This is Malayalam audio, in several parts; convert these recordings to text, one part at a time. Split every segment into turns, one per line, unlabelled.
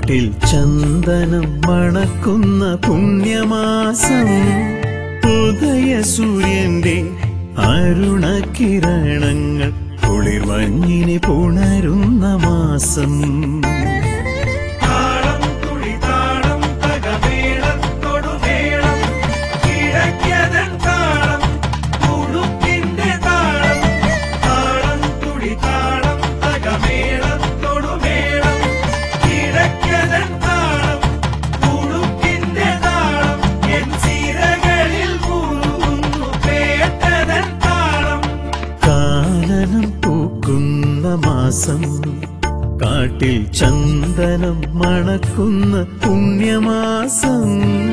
കാട്ടിൽ ചന്ദനം മണക്കുന്ന പുണ്യമാസം ഉദയ സൂര്യന്റെ അരുണകിരണങ്ങൾ കുളിർമഞ്ഞിനെ പുണരുന്ന മാസം
താളം തുളി താളം തകമേളത്തോടു മേളം കിഴക്കതൻ താളം ഉടുക്കിന്റെ താളം താളം തുളി താളം തകമേളത്തോടു മേളം കിഴക്കതൻ താളം ഉടുക്കിന്റെ താളം എൻ സിരകളിൽ മുറുകുന്നു പേട്ടതൻ താളം
കാനനം പൂക്കുന്ന മാസം കാട്ടിൽ ചന്ദനം മണക്കുന്ന പുണ്യമാസം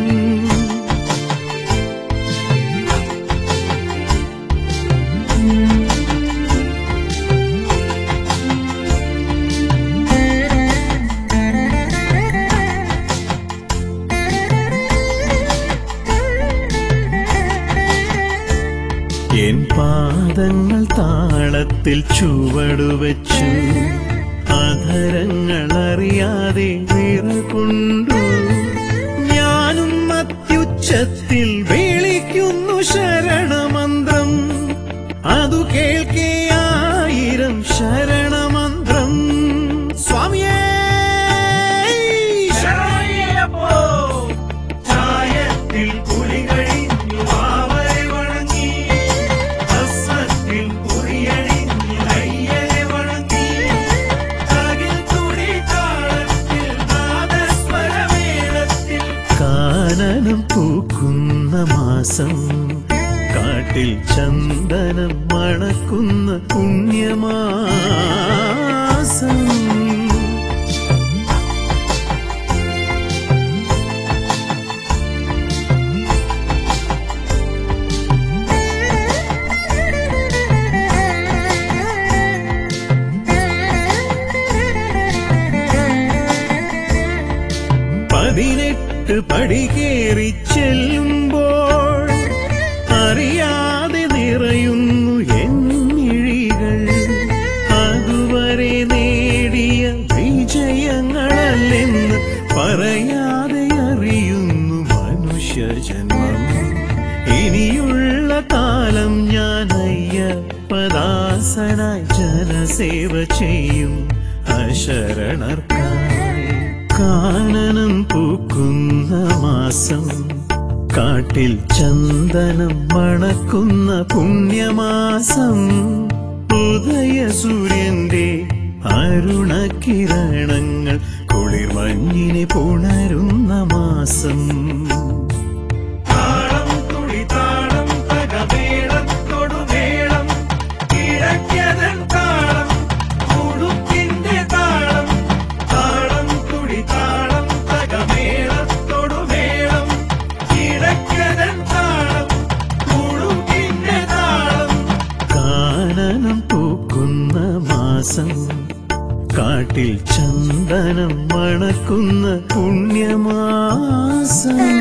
എൻ പാദങ്ങൾ താളത്തിൽ ചുവടുവച്ചു അധരങ്ങൾ അറിയാതെ വിറകൊണ്ടു ഞാനും അത്യുച്ചത്തിൽ വിളിക്കുന്നു ശരണമന്ത്രം അതു കേൾക്കേ ആയിരം ശരണമന്ത്രം സ്വാമിയേ
ശരണയ്യപ്പോ ചായത്തിൽ കുളി കഴിഞ്ഞു വാവരെ വണങ്ങി ഭസ്മത്തിൽ കുറിയണിഞ്ഞു അയ്യരെ വണങ്ങി തകിൽ തുടി താളത്തിൽ നാദസ്വരമേളത്തിൽ
കാനനം പൂക്കുന്ന മാസം കാട്ടിൽ ചന്ദനം മണക്കുന്ന പുണ്യമാസം പതിനെട്ട് പടി കയറി ചെല്ലുമ്പോൾ അറിയാതെ നിറയുന്നു എന്നിഴികൾ അതുവരെ നേടിയ വിജയങ്ങളല്ലെന്ന് പറയാതെ അറിയുന്നു മനുഷ്യജന്മം ഇനിയുള്ള കാലം ഞാൻ അയ്യപ്പദാസനായി ജനസേവ ചെയ്യും അശരണർക്കായി കാനനം പൂക്കുന്ന മാസം കാട്ടിൽ ചന്ദനം മണക്കുന്ന പുണ്യമാസം ഉദയ സൂര്യന്റെ അരുണകിരണങ്ങൾ കുളിർമഞ്ഞിനെ പുണരുന്ന മാസം
താളം തുളി താളം തകമേളത്തോടു മേളം കിഴക്കതൻ താളം ഉടുക്കിന്റെ താളം താളം തുളി താളം തകമേളത്തോടു മേളം കിഴക്കതൻ താളം ഉടുക്കിന്റെ താളം
കാനനം പൂക്കുന്ന മാസം കാട്ടിൽ ചന്ദനം മണക്കുന്ന പുണ്യമാസം